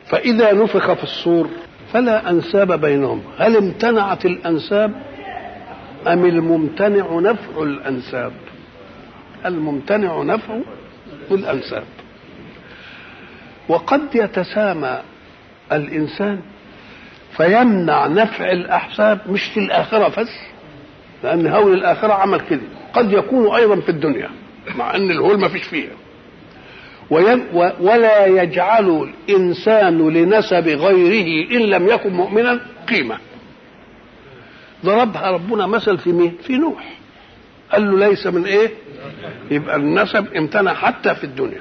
فإذا نفخ في الصور فلا أنساب بينهم هل امتنعت الأنساب أم الممتنع نفع الأنساب الممتنع نفع الأنساب وقد يتسامى الإنسان فيمنع نفع الأحساب مش في الآخرة بس لأن هول الآخرة عمل كده قد يكون أيضا في الدنيا مع أن الهول ما فيش فيها ولا يجعل الإنسان لنسب غيره إن لم يكن مؤمنا قيمة ضربها ربنا مثل في مين في نوح قال له ليس من ايه يبقى النسب امتنع حتى في الدنيا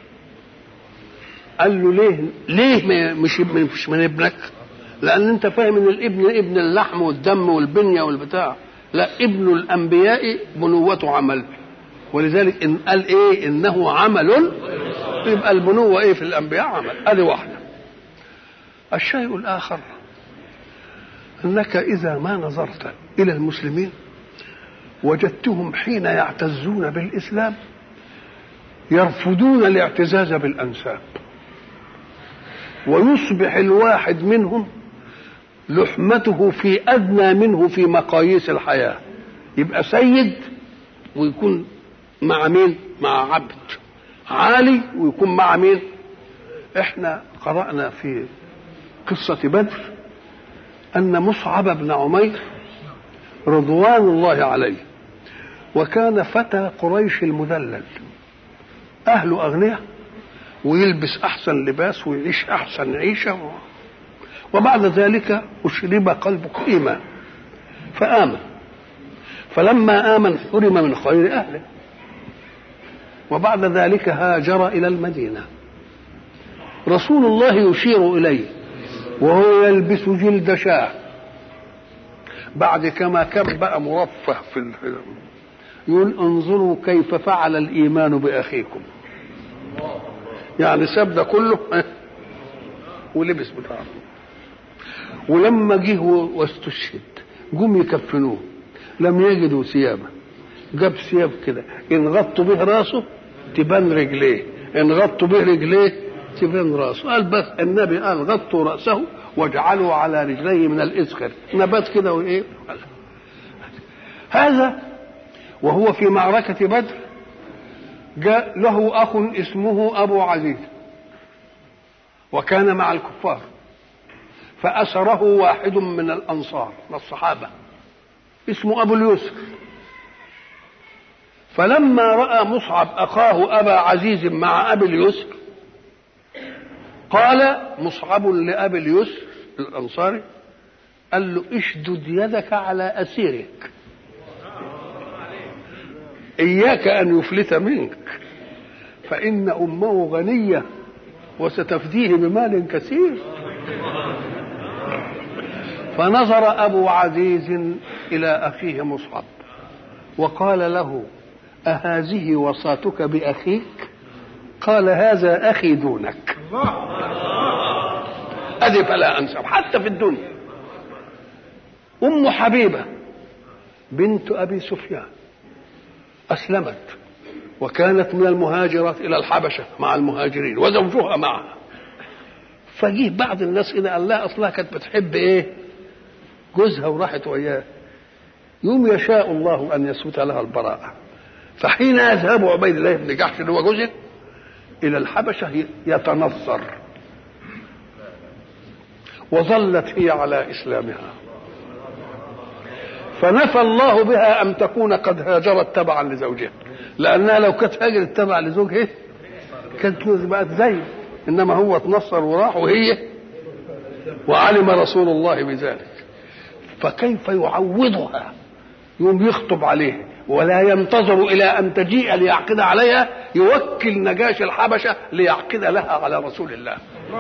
قال له ليه ليه مش مش من ابنك لان انت فاهم ان الابن ابن اللحم والدم والبنيه والبتاع لا ابن الانبياء بنوته عمل ولذلك ان قال ايه انه عمل يبقى البنوه ايه في الانبياء عمل ادي واحده الشيء الاخر انك اذا ما نظرت الى المسلمين وجدتهم حين يعتزون بالاسلام يرفضون الاعتزاز بالانساب ويصبح الواحد منهم لحمته في ادنى منه في مقاييس الحياه يبقى سيد ويكون مع مين مع عبد عالي ويكون مع مين احنا قرانا في قصه بدر ان مصعب بن عمير رضوان الله عليه وكان فتى قريش المذلل اهله اغنياء ويلبس احسن لباس ويعيش احسن عيشه وبعد ذلك اشرب قلبه ايمان فامن فلما امن حرم من خير اهله وبعد ذلك هاجر الى المدينه رسول الله يشير اليه وهو يلبس جلد شاه بعد كما كان بقى مرفه في ال... يقول انظروا كيف فعل الايمان باخيكم يعني ساب ده كله ولبس بتاعه ولما جه واستشهد جم يكفنوه لم يجدوا ثيابا جاب ثياب كده ان غطوا به راسه تبان رجليه ان غطوا به رجليه تبان راسه قال بس النبي قال غطوا راسه واجعلوا على رجليه من الازخر نبات كده وايه هذا وهو في معركة بدر جاء له أخ اسمه أبو عزيز وكان مع الكفار فأسره واحد من الأنصار من الصحابة اسمه أبو اليسر فلما رأى مصعب أخاه أبا عزيز مع أبي اليسر قال مصعب لأبي اليسر الأنصاري قال له اشدد يدك على أسيرك إياك أن يفلت منك فإن أمه غنية وستفديه بمال كثير فنظر أبو عزيز إلى أخيه مصعب وقال له أهذه وصاتك بأخيك قال هذا أخي دونك أدي فلا أنسب حتى في الدنيا أم حبيبة بنت أبي سفيان أسلمت وكانت من المهاجرات إلى الحبشة مع المهاجرين وزوجها معها فجيه بعض الناس إذا قال لها أصلها كانت بتحب إيه جوزها وراحت وياه يوم يشاء الله أن يسوت لها البراءة فحين يذهب عبيد الله بن جحش اللي هو جوزها إلى الحبشة يتنصر وظلت هي على إسلامها فنفى الله بها أن تكون قد هاجرت تبعا لزوجها لأنها لو كانت هاجرت تبع لزوجها كانت بقت زي إنما هو تنصر وراح وهي وعلم رسول الله بذلك فكيف يعوضها يوم يخطب عليه ولا ينتظر إلى أن تجيء ليعقد عليها يوكل نجاش الحبشة ليعقد لها على رسول الله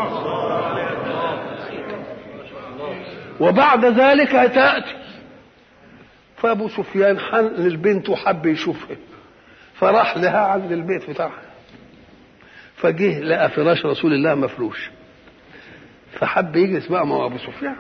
وبعد ذلك تأتي فابو سفيان حن للبنت وحب يشوفها فراح لها عند البيت بتاعها فجه لقى فراش رسول الله مفروش فحب يجلس بقى مع ابو سفيان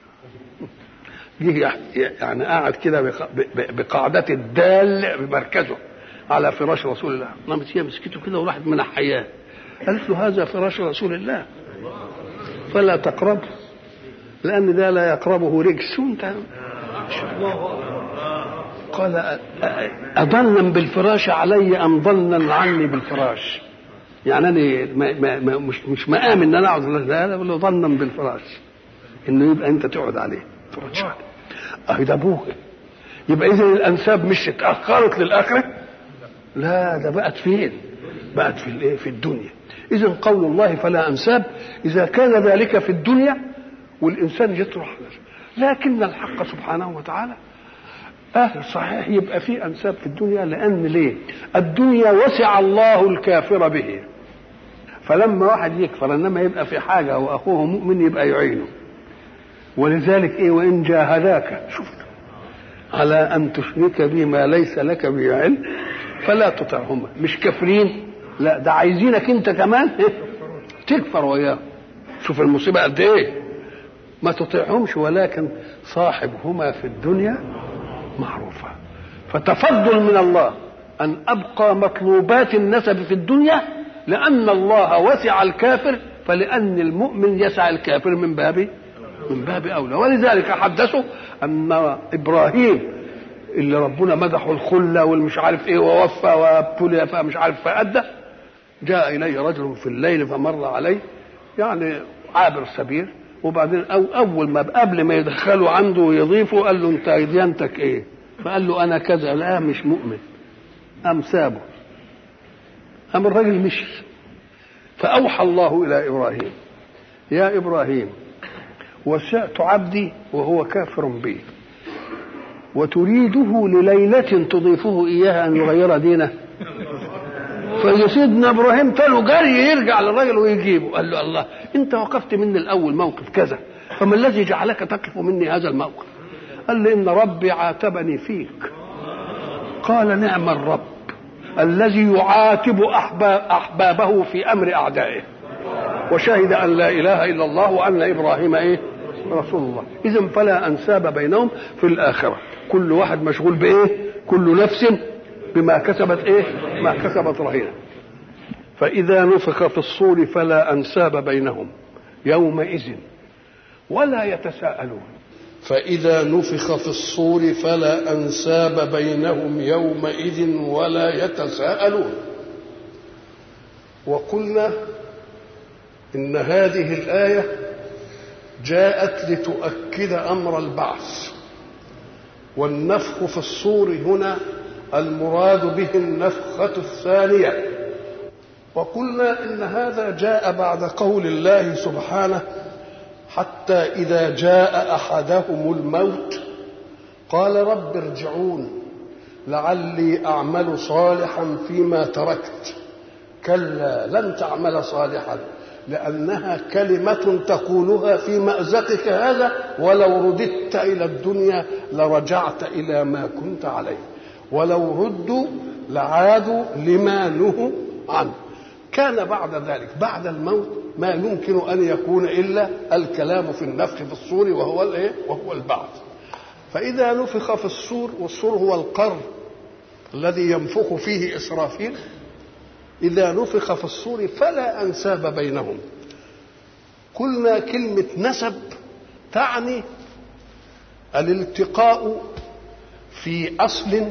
جه يعني قاعد كده بقاعدة الدال بمركزه على فراش رسول الله قامت هي مسكته كده وراحت منحياه قالت له هذا فراش رسول الله فلا تقربه لأن ده لا يقربه رجس وانت قال أضنا بالفراش علي أم ضنا عني بالفراش يعني أنا ما ما مش مش مقام إن أنا أقعد لا لا بقول ضنا بالفراش إنه يبقى أنت تقعد عليه تقعدش عليه أهي ده أبوه يبقى إذا الأنساب مش اتأخرت للآخرة لا ده بقت فين؟ بقت في الإيه؟ في الدنيا إذا قول الله فلا أنساب إذا كان ذلك في الدنيا والإنسان يطرح لكن الحق سبحانه وتعالى أهل صحيح يبقى في أنساب في الدنيا لأن ليه؟ الدنيا وسع الله الكافر به فلما واحد يكفر انما يبقى في حاجه واخوه مؤمن يبقى يعينه ولذلك ايه وان جاهداك شوف على ان تشرك بي ما ليس لك به علم فلا تطعهما مش كافرين لا ده عايزينك انت كمان تكفر وياه شوف المصيبه قد ايه ما تطيعهمش ولكن صاحبهما في الدنيا معروفة فتفضل من الله أن أبقى مطلوبات النسب في الدنيا لأن الله وسع الكافر فلأن المؤمن يسعى الكافر من باب من باب أولى ولذلك حدثوا أن إبراهيم اللي ربنا مدحه الخلة والمش عارف ايه ووفى وابتلي فمش عارف فأدى جاء إليه رجل في الليل فمر عليه يعني عابر سبيل وبعدين أو اول ما قبل ما يدخله عنده ويضيفه قال له انت ديانتك ايه فقال له انا كذا لا مش مؤمن قام سابه قام الراجل مشي فاوحى الله الى ابراهيم يا ابراهيم وسعت عبدي وهو كافر بي وتريده لليلة تضيفه إياها أن يغير دينه فسيدنا ابراهيم تلو جري يرجع للراجل ويجيبه قال له الله انت وقفت مني الاول موقف كذا فما الذي جعلك تقف مني هذا الموقف قال لي ان ربي عاتبني فيك قال نعم الرب الذي يعاتب أحباب احبابه في امر اعدائه وشهد ان لا اله الا الله وان ابراهيم ايه رسول الله اذا فلا انساب بينهم في الاخره كل واحد مشغول بايه كل نفس بما كسبت ايه ما كسبت رهينه فاذا نفخ في الصور فلا انساب بينهم يومئذ ولا يتساءلون فإذا نفخ في الصور فلا أنساب بينهم يومئذ ولا يتساءلون وقلنا إن هذه الآية جاءت لتؤكد أمر البعث والنفخ في الصور هنا المراد به النفخة الثانية وقلنا إن هذا جاء بعد قول الله سبحانه حتى إذا جاء أحدهم الموت قال رب ارجعون لعلي أعمل صالحا فيما تركت كلا لن تعمل صالحا لأنها كلمة تقولها في مأزقك هذا ولو رددت إلى الدنيا لرجعت إلى ما كنت عليه ولو ردوا لعادوا لما نهوا عنه كان بعد ذلك بعد الموت ما يمكن ان يكون الا الكلام في النفخ في الصور وهو الايه وهو البعث فاذا نفخ في الصور والصور هو القر الذي ينفخ فيه اسرافيل اذا نفخ في الصور فلا انساب بينهم قلنا كلمه نسب تعني الالتقاء في اصل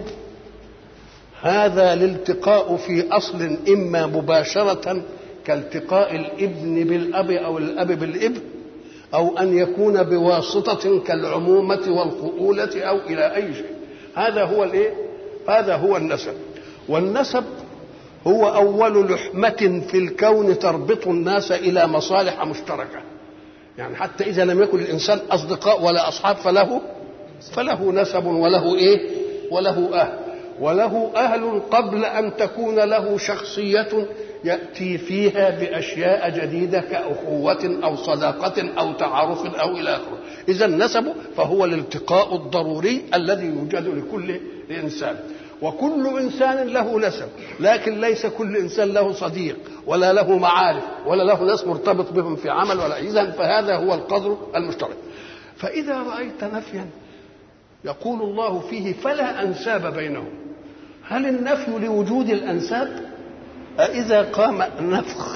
هذا الالتقاء في اصل اما مباشره كالتقاء الابن بالاب او الاب بالابن او ان يكون بواسطه كالعمومه والخؤوله او الى اي شيء هذا هو الايه هذا هو النسب والنسب هو اول لحمه في الكون تربط الناس الى مصالح مشتركه يعني حتى اذا لم يكن الانسان اصدقاء ولا اصحاب فله فله نسب وله ايه وله اهل وله اهل قبل ان تكون له شخصيه ياتي فيها باشياء جديده كاخوه او صداقه او تعارف او الى اخره اذا النسب فهو الالتقاء الضروري الذي يوجد لكل انسان وكل انسان له نسب لكن ليس كل انسان له صديق ولا له معارف ولا له ناس مرتبط بهم في عمل ولا اذا فهذا هو القدر المشترك فاذا رايت نفيا يقول الله فيه فلا انساب بينهم هل النفي لوجود الانساب أإذا قام النفخ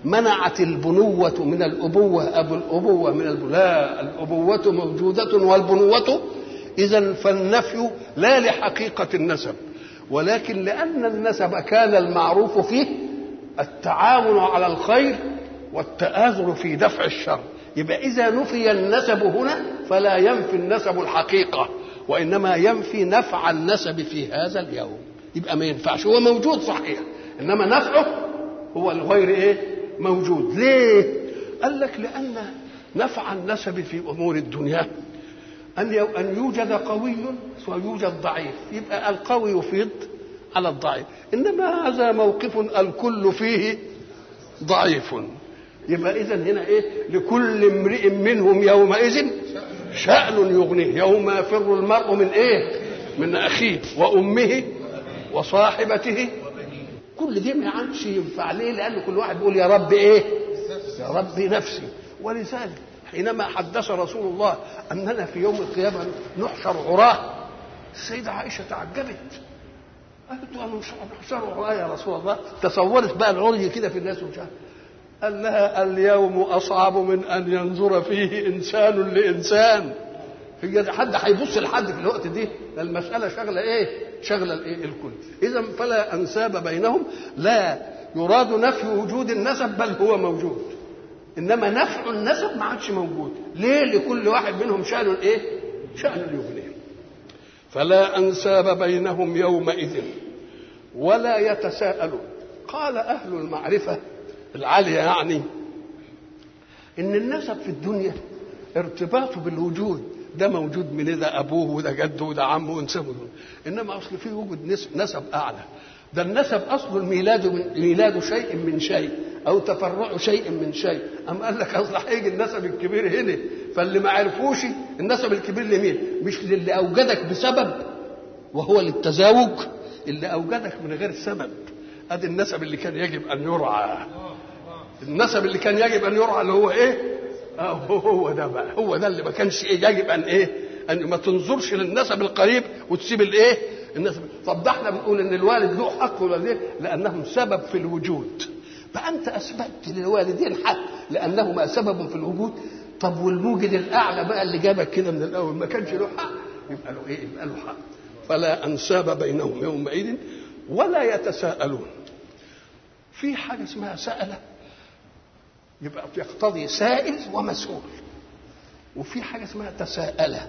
منعت البنوة من الأبوة أبو الأبوة من البنوة لا الأبوة موجودة والبنوة إذا فالنفي لا لحقيقة النسب ولكن لأن النسب كان المعروف فيه التعاون على الخير والتآزر في دفع الشر يبقى إذا نفي النسب هنا فلا ينفي النسب الحقيقة وإنما ينفي نفع النسب في هذا اليوم يبقى ما ينفعش هو موجود صحيح إنما نفعه هو الغير إيه موجود ليه قال لك لأن نفع النسب في أمور الدنيا أن أن يوجد قوي ويوجد ضعيف يبقى القوي يفيض على الضعيف إنما هذا موقف الكل فيه ضعيف يبقى إذا هنا إيه لكل امرئ منهم يومئذ شأن يغنيه يوم يفر المرء من إيه من أخيه وأمه وصاحبته كل دي ما عادش ينفع ليه لأن كل واحد بيقول يا رب إيه يا رب نفسي ولذلك حينما حدث رسول الله اننا في يوم القيامه نحشر عراه السيده عائشه تعجبت قالت له نحشر عراه يا رسول الله تصورت بقى العري كده في الناس ومش قال لها اليوم اصعب من ان ينظر فيه انسان لانسان هي حد هيبص لحد في الوقت دي المساله شغله ايه شغله الايه الكل اذا فلا انساب بينهم لا يراد نفي وجود النسب بل هو موجود انما نفع النسب ما عادش موجود ليه لكل واحد منهم شان ايه شان يغنيه فلا انساب بينهم يومئذ ولا يتساءلون قال اهل المعرفه العاليه يعني ان النسب في الدنيا ارتباطه بالوجود ده موجود من ده ابوه وده جده وده عمه ونسبه انما اصل في وجود نسب اعلى ده النسب اصل الميلاد من ميلاد شيء من شيء او تفرع شيء من شيء ام قال لك اصل هيجي النسب الكبير هنا فاللي ما عرفوش النسب الكبير لمين مش للي اوجدك بسبب وهو للتزاوج اللي اوجدك من غير سبب ادي النسب اللي كان يجب ان يرعى النسب اللي كان يجب ان يرعى اللي هو ايه آه هو ده بقى هو ده اللي ما كانش إيه يجب ان ايه ان ما تنظرش للنسب القريب وتسيب الايه النسب طب ده احنا بنقول ان الوالد له حق والوالدين لانهم سبب في الوجود فانت اثبتت للوالدين حق لانهما سبب في الوجود طب والموجد الاعلى بقى اللي جابك كده من الاول ما كانش له حق يبقى له ايه يبقى له حق فلا انساب بينهم يومئذ ولا يتساءلون في حاجه اسمها سأله يبقى يقتضي سائل ومسؤول وفي حاجه اسمها تساءله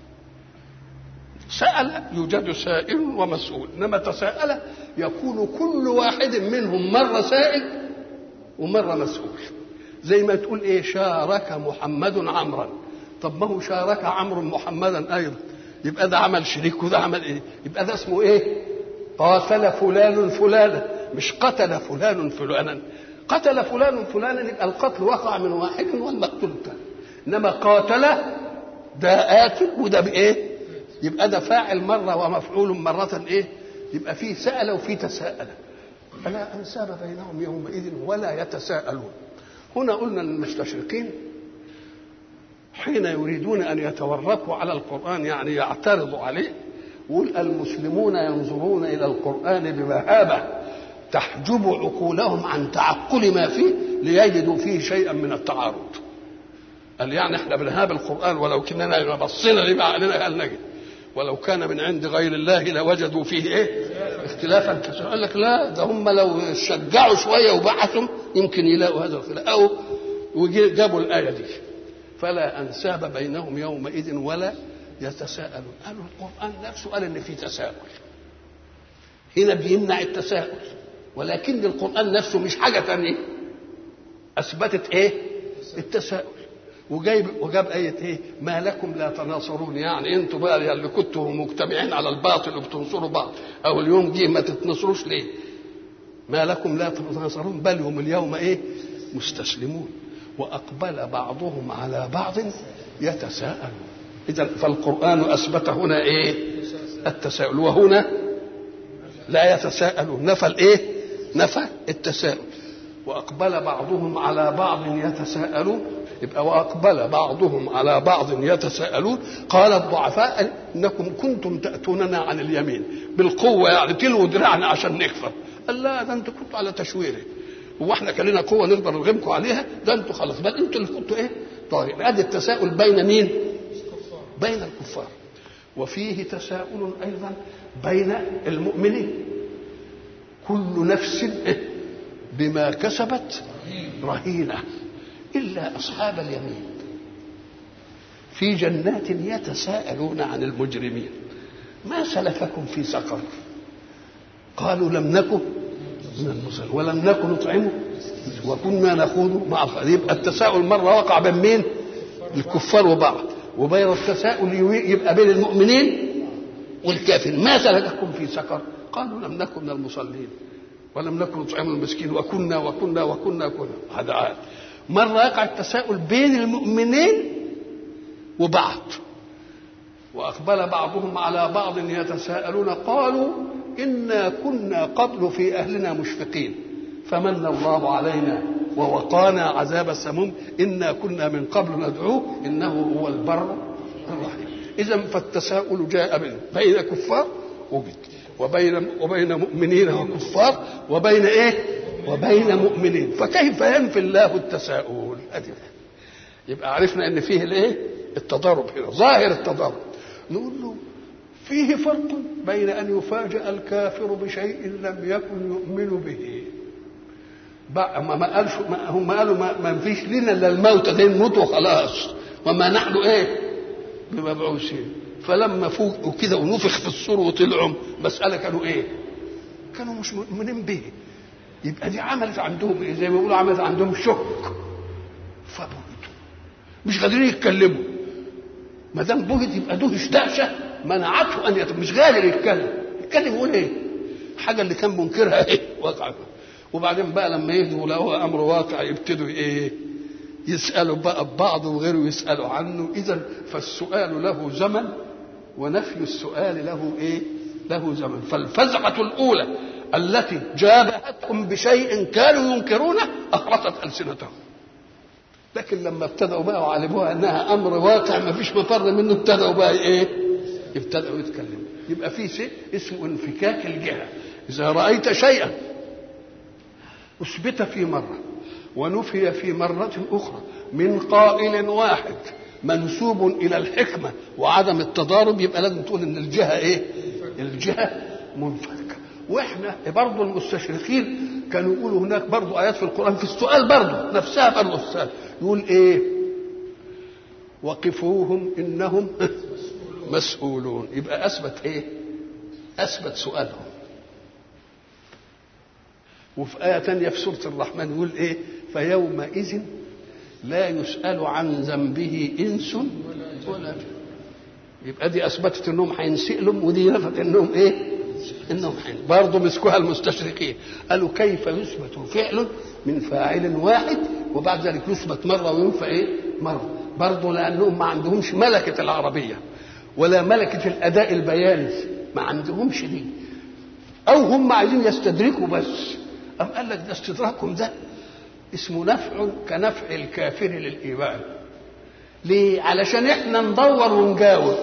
سأل يوجد سائل ومسؤول إنما تساءل يكون كل واحد منهم مرة سائل ومرة مسؤول زي ما تقول إيه شارك محمد عمرا طب ما هو شارك عمرو محمدا أيضا يبقى ده عمل شريك وده عمل إيه يبقى ده اسمه إيه قاتل فلان فلانا مش قتل فلان فلانا قتل فلان فلانا يبقى القتل وقع من واحد والمقتول الثاني انما قاتل ده قاتل وده بايه يبقى ده فاعل مره ومفعول مره ايه يبقى فيه سأل وفيه تساءل فلا انساب بينهم يومئذ ولا يتساءلون هنا قلنا المستشرقين حين يريدون ان يتوركوا على القران يعني يعترضوا عليه يقول المسلمون ينظرون الى القران بمهابه تحجب عقولهم عن تعقل ما فيه ليجدوا فيه شيئا من التعارض قال يعني احنا بنهاب القران ولو كنا بصينا لما علينا قال نجد ولو كان من عند غير الله لوجدوا فيه ايه اختلافا كثيرا قال لك لا ده هم لو شجعوا شويه وبحثوا يمكن يلاقوا هذا الخلاف او وجابوا الايه دي فلا انساب بينهم يومئذ ولا يتساءلون قالوا القران نفسه قال ان في تساؤل هنا بيمنع التساؤل ولكن القران نفسه مش حاجه ثانيه اثبتت ايه التساؤل وجايب وجاب آية إيه؟ ما لكم لا تناصرون يعني أنتوا بقى اللي كنتوا مجتمعين على الباطل وبتنصروا بعض أو اليوم جه ما تتنصروش ليه؟ ما لكم لا تناصرون بل هم اليوم إيه؟ مستسلمون وأقبل بعضهم على بعض يتساءلون إذا فالقرآن أثبت هنا إيه؟ التساؤل وهنا لا يتساءلون نفى الإيه؟ نفى التساؤل وأقبل بعضهم على بعض يتساءلون يبقى واقبل بعضهم على بعض يتساءلون قال الضعفاء انكم كنتم تاتوننا عن اليمين بالقوه يعني تلو دراعنا عشان نكفر قال لا ده انتم كنتوا على تشويره هو احنا كان لنا قوه نقدر نغلبكم عليها ده انتوا خلاص بل انتوا اللي كنتوا ايه طيب ادي التساؤل بين مين بين الكفار وفيه تساؤل ايضا بين المؤمنين كل نفس بما كسبت رهينه الا اصحاب اليمين في جنات يتساءلون عن المجرمين ما سلككم في سقر قالوا لم نكن من المصلين ولم نكن نطعمه وكنا نخوض مع الخير يبقى التساؤل مره وقع بين مين؟ الكفار وبعض وبين التساؤل يبقى بين المؤمنين والكافر ما سلككم في سقر قالوا لم نكن من المصلين ولم نكن نطعم المسكين وكنا وكنا وكنا كنا هذا عاد مرة يقع التساؤل بين المؤمنين وبعض وأقبل بعضهم على بعض يتساءلون قالوا إنا كنا قبل في أهلنا مشفقين فمن الله علينا ووقانا عذاب السموم إنا كنا من قبل ندعوه إنه هو البر الرحيم إذا فالتساؤل جاء بين بين كفار وجد وبين وبين مؤمنين وكفار وبين ايه؟ وبين مؤمنين فكيف ينفي الله التساؤل؟ أدي يبقى عرفنا ان فيه الايه؟ التضارب هنا ظاهر التضارب نقول له فيه فرق بين ان يفاجأ الكافر بشيء لم يكن يؤمن به بقى ما ما قالش ما هم قالوا ما, ما فيش لنا الا الموت ده نموت وخلاص وما نحن ايه بمبعوثين فلما فوقوا كده ونفخ في الصور وطلعوا مسألة كانوا ايه كانوا مش مؤمنين به يبقى دي عملت عندهم ايه زي ما بيقولوا عملت عندهم شك فبهتوا مش قادرين يتكلموا ما دام بهت يبقى دهش دهشه منعته ان يت... مش قادر يتكلم يتكلم يقول ايه الحاجه اللي كان منكرها ايه وقعت وبعدين بقى لما يهدوا لقوا امر واقع يبتدوا ايه يسالوا بقى ببعض وغيره يسالوا عنه اذا فالسؤال له زمن ونفي السؤال له ايه له زمن فالفزعه الاولى التي جابتهم بشيء كانوا ينكرونه اخرست السنتهم لكن لما ابتدأوا بقى وعلموها انها امر واقع ما فيش مفر منه ابتدأوا بقى ايه؟ ابتدأوا يتكلموا يبقى في شيء اسمه انفكاك الجهة إذا رأيت شيئا أثبت في مرة ونفي في مرة أخرى من قائل واحد منسوب إلى الحكمة وعدم التضارب يبقى لازم تقول إن الجهة إيه؟ الجهة منفكة واحنا برضه المستشرقين كانوا يقولوا هناك برضه ايات في القران في السؤال برضه نفسها برضه السؤال يقول ايه وقفوهم انهم مسؤولون يبقى اثبت ايه اثبت سؤالهم وفي آية تانية في سورة الرحمن يقول إيه؟ فيومئذ لا يسأل عن ذنبه إنس ولا جن. يبقى دي أثبتت إنهم هينسألهم ودي نفت إنهم إيه؟ انهم حين برضه مسكوها المستشرقين قالوا كيف يثبت فعل من فاعل واحد وبعد ذلك يثبت مره وينفى ايه مره برضه لانهم ما عندهمش ملكه العربيه ولا ملكه الاداء البياني ما عندهمش دي او هم عايزين يستدركوا بس ام قال لك ده استدراكهم ده اسمه نفع كنفع الكافر للايمان ليه علشان احنا ندور ونجاوب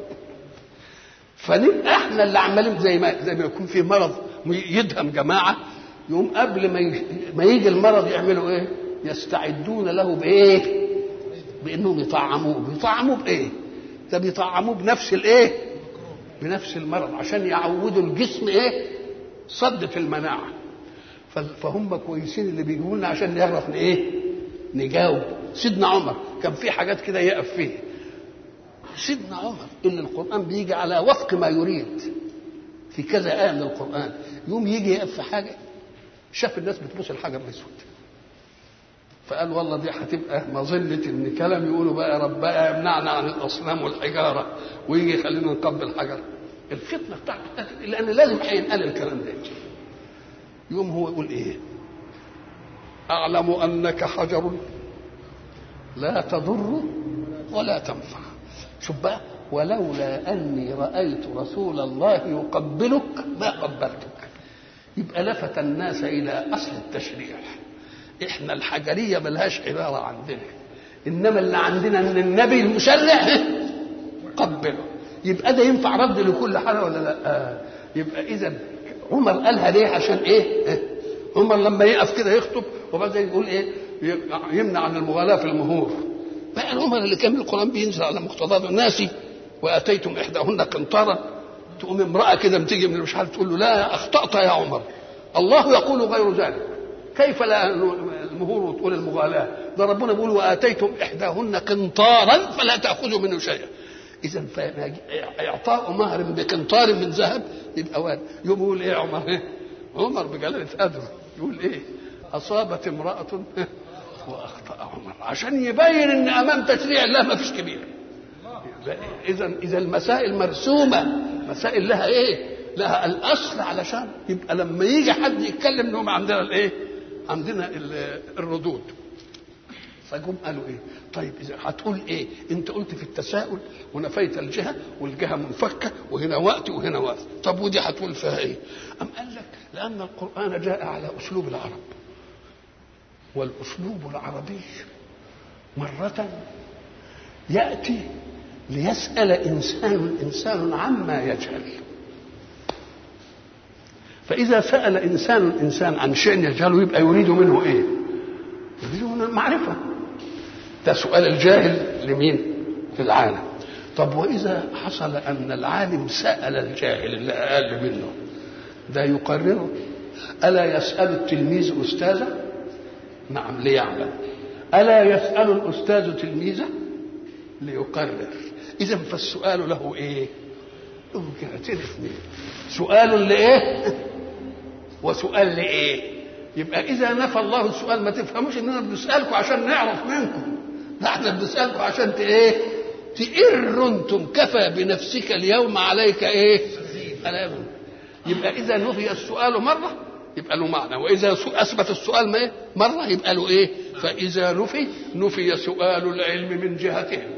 فنبقى احنا اللي عمالين زي ما زي ما يكون في مرض يدهم جماعه يقوم قبل ما ما يجي المرض يعملوا ايه؟ يستعدون له بايه؟ بانهم يطعموه، بيطعموه بايه؟ ده بيطعموه بنفس الايه؟ بنفس المرض عشان يعودوا الجسم ايه؟ صدة المناعه فهم كويسين اللي بيجوا لنا عشان نعرف ايه؟ نجاوب سيدنا عمر كان في حاجات كده يقف فيها سيدنا عمر ان القران بيجي على وفق ما يريد في كذا ايه من القران يوم يجي يقف في حاجه شاف الناس بتبص الحجر الاسود فقال والله دي هتبقى مظله ان كلام يقولوا بقى يا رب بقى يمنعنا عن الاصنام والحجاره ويجي يخلينا نقبل حجر الفتنه بتاعته لان لازم هينقال الكلام ده يوم هو يقول ايه اعلم انك حجر لا تضر ولا تنفع شوف بقى ولولا اني رايت رسول الله يقبلك ما قبلتك يبقى لفت الناس الى اصل التشريع احنا الحجريه ملهاش عباره عندنا انما اللي عندنا ان النبي المشرع قبله يبقى ده ينفع رد لكل حاجه ولا لا آه. يبقى اذا عمر قالها ليه عشان ايه عمر لما يقف كده يخطب وبعدين يقول ايه يمنع عن المغالاه في المهور بقى عمر اللي كان القران بينزل على مقتضاه الناس واتيتم احداهن قنطارا تقوم امراه كده بتيجي من مش عارف تقول له لا اخطات يا عمر الله يقول غير ذلك كيف لا المهور وتقول المغالاه ده ربنا بيقول واتيتم احداهن قنطارا فلا تاخذوا منه شيئا اذا اعطاء مهر بقنطار من ذهب يبقى وارد يقوم يقول ايه يا عمر إيه؟ عمر بجلاله قدره يقول ايه اصابت امراه واخطا عمر عشان يبين ان امام تشريع الله ما فيش كبير اذا اذا المسائل مرسومه مسائل لها ايه لها الاصل علشان يبقى لما يجي حد يتكلم انهم عندنا الايه عندنا الردود فجم قالوا ايه طيب اذا هتقول ايه انت قلت في التساؤل ونفيت الجهه والجهه منفكه وهنا وقت وهنا وقت طب ودي هتقول فيها ايه ام قال لك لان القران جاء على اسلوب العرب والاسلوب العربي مره ياتي ليسال انسان انسان عما يجهل فاذا سال انسان انسان عن شيء يجهله يبقى يريد منه ايه يريد منه المعرفه ده سؤال الجاهل لمين في العالم طب واذا حصل ان العالم سال الجاهل اللي اقل منه ده يقرره الا يسال التلميذ استاذه نعم ليعلم الا يسال الاستاذ تلميذه ليقرر اذا فالسؤال له ايه له جهتين اثنين سؤال لايه وسؤال لايه يبقى اذا نفى الله السؤال ما تفهموش اننا بنسالكم عشان نعرف منكم لا احنا بنسالكم عشان ايه تقر انتم كفى بنفسك اليوم عليك ايه الام يبقى اذا نفي السؤال مره يبقى له معنى واذا اثبت السؤال ما إيه؟ مره يبقى له ايه فاذا نفي نفي سؤال العلم من جهتهم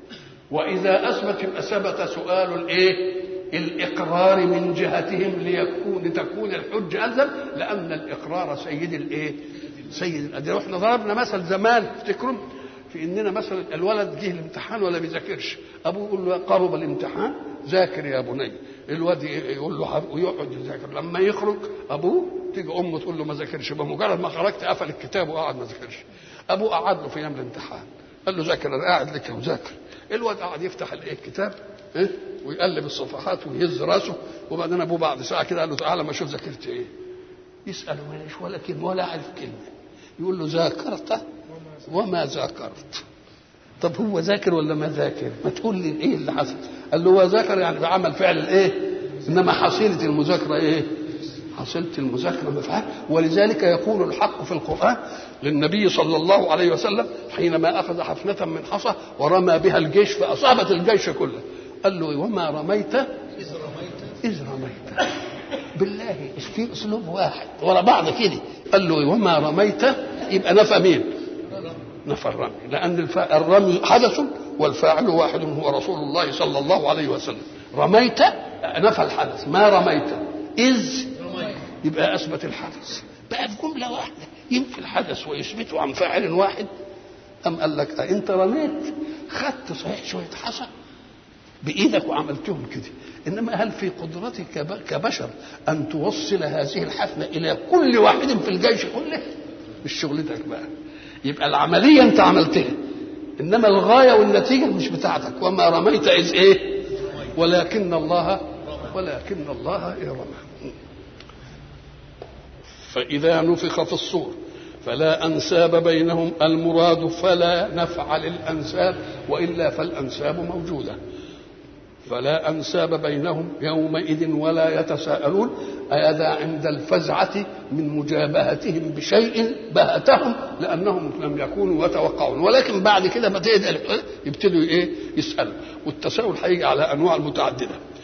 واذا اثبت يبقى ثبت سؤال الايه الاقرار من جهتهم ليكون لتكون الحجه الزم لان الاقرار سيد الايه سيد الادله واحنا ضربنا مثل زمان افتكروا في اننا مثلا الولد جه الامتحان ولا بيذاكرش ابوه يقول له قرب الامتحان ذاكر يا بني الواد يقول له ويقعد يذاكر لما يخرج ابوه تيجي امه تقول له ما ذاكرش بمجرد ما خرجت قفل الكتاب وقعد ما ذاكرش ابوه قعد له في يوم الامتحان قال له ذاكر انا قاعد لك وذاكر الواد قعد يفتح الايه الكتاب إيه؟ ويقلب الصفحات ويهز راسه وبعدين ابوه بعد ساعه كده قال له تعالى ما اشوف ذاكرت ايه يساله ماليش ولا كلمه ولا عارف كلمه يقول له ذاكرت وما ذاكرت طب هو ذاكر ولا ما ذاكر ما تقول لي ايه اللي حصل قال له هو ذاكر يعني بعمل فعل الايه انما حصيله المذاكره ايه حصيله المذاكره مفعول ولذلك يقول الحق في القران للنبي صلى الله عليه وسلم حينما اخذ حفنه من حصى ورمى بها الجيش فاصابت الجيش كله قال له وما رميت اذ رميت اذ رميت بالله في اسلوب واحد ورا بعض كده قال له وما رميت يبقى نفى مين نفى الرمي لان الرمي حدث والفاعل واحد هو رسول الله صلى الله عليه وسلم رميت نفى الحدث ما رميت اذ يبقى اثبت الحدث بقى في جمله واحده ينفي الحدث ويثبته عن فاعل واحد ام قال لك انت رميت خدت صحيح شويه حصى بايدك وعملتهم كده انما هل في قدرتك كبشر ان توصل هذه الحفنه الى كل واحد في الجيش كله مش شغلتك بقى يبقى العمليه انت عملتها انما الغايه والنتيجه مش بتاعتك وما رميت اذ ايه ولكن الله ولكن الله رمى فاذا نفخ في الصور فلا انساب بينهم المراد فلا نفع للانساب والا فالانساب موجوده فلا انساب بينهم يومئذ ولا يتساءلون هذا عند الفزعه من مجابهتهم بشيء بهتهم لانهم لم يكونوا يتوقعون ولكن بعد كده ما يبتدوا ايه يسالوا والتساؤل هيجي على انواع متعدده